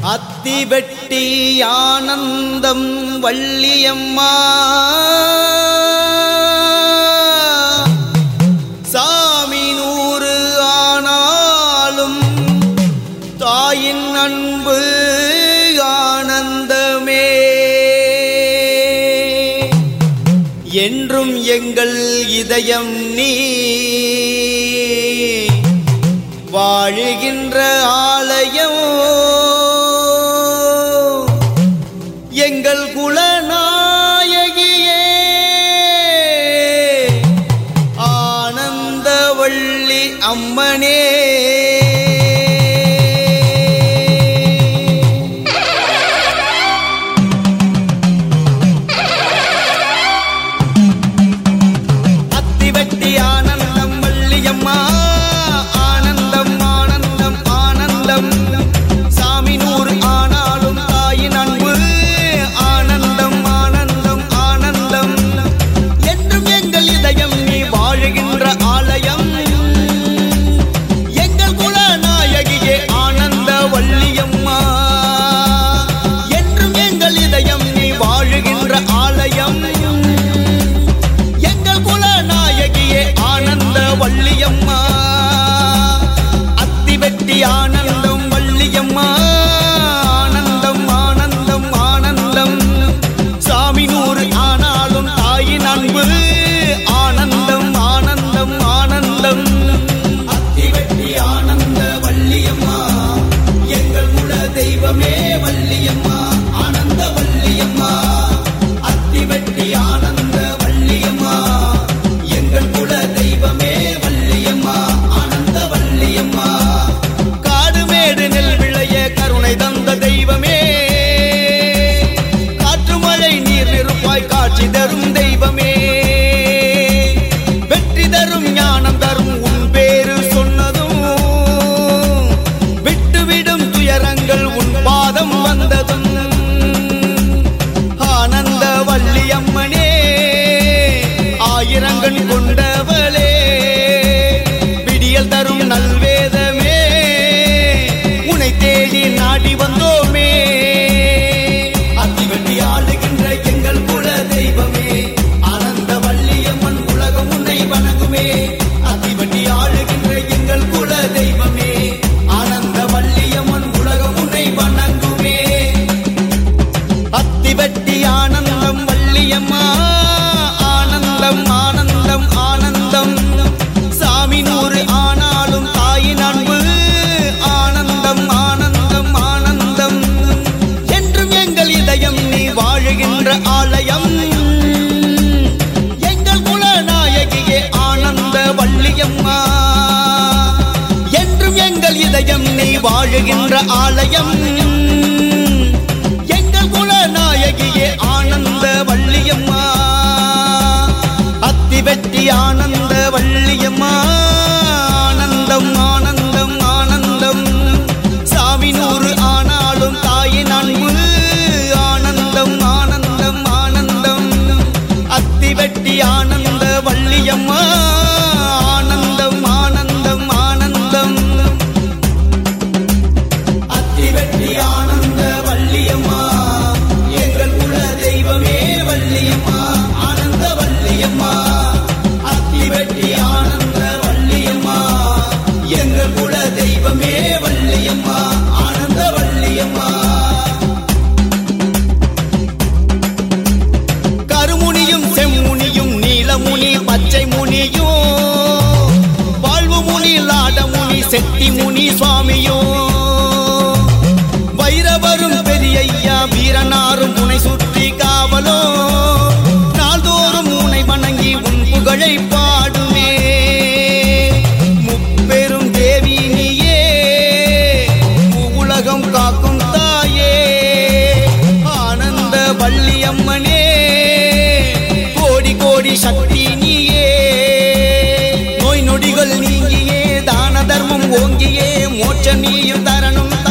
அத்திவெட்டி ஆனந்தம் வள்ளியம்மா சாமி நூறு ஆனாலும் தாயின் அன்பு ஆனந்தமே என்றும் எங்கள் இதயம் நீ வாழுகின்ற ஆலயம் எங்கள் குலநாயகியே ஆனந்தவள்ளி அம்மனே அத்திவெட்டி ஆனந்தம் வள்ளியம்மா ஆனந்தம் ஆனந்தம் ஆனந்தம் சாமி நூறு ஆனாலும் தாயின் அன்பு ஆனந்தம் ஆனந்தம் ஆனந்தம் என்றும் எங்கள் இதயம் நீ வாழுகின்ற ஆலயம் எங்கள் குலநாயகியே ஆனந்த வள்ளியம்மா என்றும் எங்கள் இதயம் நீ வாழுகின்ற ஆலயம் எங்கள் குலநாயகியே ஆனந்த வள்ளியம்மா அத்திவெட்டி ஆனந்தம் வள்ளியம்மா ஆனந்தம் ஆனந்தம் ஆனந்தம் சாமி நூறு ஆனாலும் தாயின் அன்பு ஆனந்தம் ஆனந்தம் ஆனந்தம் அத்திவெட்டி ஆனந்த வள்ளியம்மா எங்கள் குல தெய்வமே வள்ளியம்மா ஆனந்த வள்ளியம்மா அத்திவெட்டி ஆனந்த வள்ளியம்மா எங்கள் குல தெய்வமே வள்ளியம்மா ஆனந்த வள்ளியம்மா காடுமேடு நெல் விளைய கருணை தந்த தெய்வமே காற்று மழை நீர் நெருப்பாய் காட்சி தரும் தெய்வமே வெற்றி தரும் ஞானம் தரும் உன் பேரு சொன்னதும் விட்டுவிடும் துயரங்கள் உன் பாதம் வந்ததும் ஆனந்த வள்ளியம்மனே ஆயிரங்கண் கொண்டவளே விடியல் தரும் நல்வேதமே உனை தேடி நாடி வந்தோமே அத்திவெட்டி ஆளுகின்ற எங்கள் குல தெய்வமே ஆனந்த வள்ளியம்மன் உலகம் உன்னை வணங்குமே அத்திவெட்டி ஆளுகின்ற எங்கள் குல தெய்வமே ஆனந்த வள்ளியம்மன் உலகம் உன்னை வணங்குமே அத்திவெட்டி ஆனந்தம் வள்ளியம்மா ஆனந்தம் ஆனந்தம் ஆனந்தம் சாமி நூறு ஆனாலும் தாயின் அன்பு ஆனந்தம் ஆனந்தம் ஆனந்தம் என்றும் எங்கள் இதயம் நீ வாழுகின்ற ஆலயம் எங்கள் குலநாயகியே ஆனந்த வள்ளியம்மா என்றும் எங்கள் இதயம் நீ வாழுகின்ற ஆலயம் எங்கள் குலநாயகியே ஆனந்த வள்ளியம்மா அத்திவெட்டி ஆனந்த வள்ளியம்மா ஆனந்தம் ஆனந்தம் ஆனந்தம் சாமி நூறு ஆனாலும் தாயின் அன்பு ஆனந்தம் ஆனந்தம் ஆனந்தம் அத்திவெட்டி ஆனந்த வள்ளியம்மா ஆனந்தம் ஆனந்தம் ஆனந்தம் அத்திவெட்டி ஆனந்த வள்ளியம்மா எங்கள் குல தெய்வமே வள்ளியம்மா ஆனந்த வள்ளியம்மா அத்திவெட்டி ஆனந்த வள்ளியம்மா எங்கள் குல தெய்வமே வள்ளியம்மா ஆனந்த வள்ளியம்மா கருமுனியும் செம்முனியும் நீலமுனி பச்சை முனியும் வாழ்வு முனி லாடமுனி செட்டி முனி சுவாமியும் வைரவரும் பெரியய்யா வீரனாரும் உனை சுற்றி காவலோ நாள்தோறும் உனை வணங்கி உன் புகழை பாடுமே முப்பெரும் தேவி நீயே உலகம் காக்கும் தாயே ஆனந்த வள்ளியம்மனே கோடி கோடி சக்தி நீயே நோய் நொடிகள் நீங்கியே தான தர்மம் ஓங்கியே மோட்ச நீயும் தரணும்